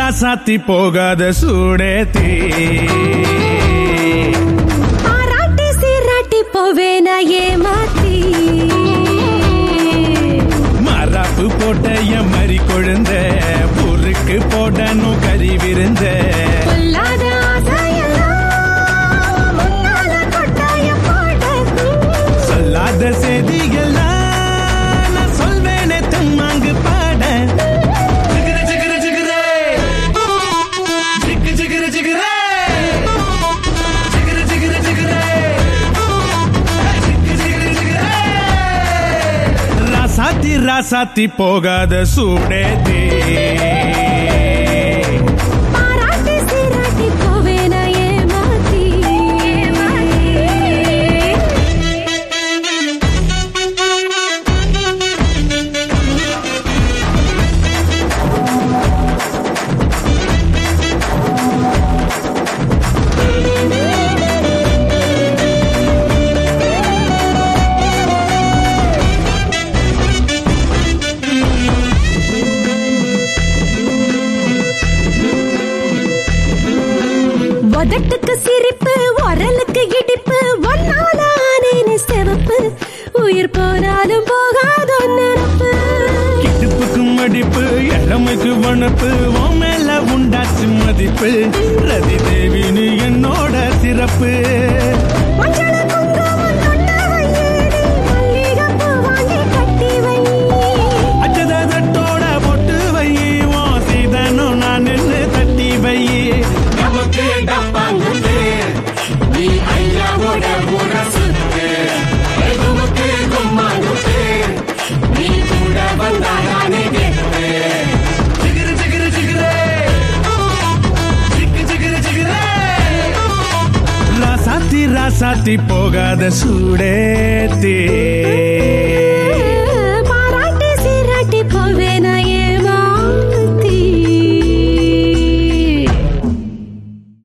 ராசாத்தி போகாத சூடேத்தி பாராட்டி சீராட்டி போவேனா ஏமாத்தி மராப்பு போட்ட என் மறி கொழுந்த பொறுக்கு போடணும் கறி விருந்த பொல்லாத ஆசையெல்லாம் முன்னால கொட்டாய போட சொல்லாத செய்திகள்லாம் நான் சொல்வேனே தெம்மாங்கு பாட ஜிகிரு ஜிகிரு ஜிகிரே. ஜிகு ஜிகிரு ஜிகிரே. ஜிகிரு ஜிகிரு ஜிகிரே. ஜிகு ஜிகிரு ஜிகிரே. ராசாத்தி ராசாத்தி போகாத சூடேத்தி பாராட்டி சீராட்டி போவேனா ஏமாத்தி உதட்டுக்கு சிரிப்பு உரலுக்கு இடிப்பு ஒன்னால ஆனேனே சிவப்பு உயிர் போனாலும் போகாதோ நினப்பு இடுப்புக்கு மடிப்பு இளமைக்கு வனப்பு உன் மேல உண்டாச்சு மதிப்பு ரதி தேவினு என்னோட சிறப்பு மஞ்சள குங்குமம் தொட்ட வையேடி மல்லிகைப்பூ வாங்கி கட்டி வை அச்சதட்டோட பொட்டு வை உன் சீதனும் நான் நின்று தட்டி வை நமக்கு டப்பாங்குத்து நீ ஐயாவோட ஊர சுத்து எதுவுக்கு கும்மாங்குத்து நீ கூட வந்தாரானே கேட்டு ஜிகிரு ஜிகிரு ஜிகிரே ஜிகு ஜிகிரு ஜிகிரே ராசாத்தி ராசாத்தி போகாத சூடேத்தி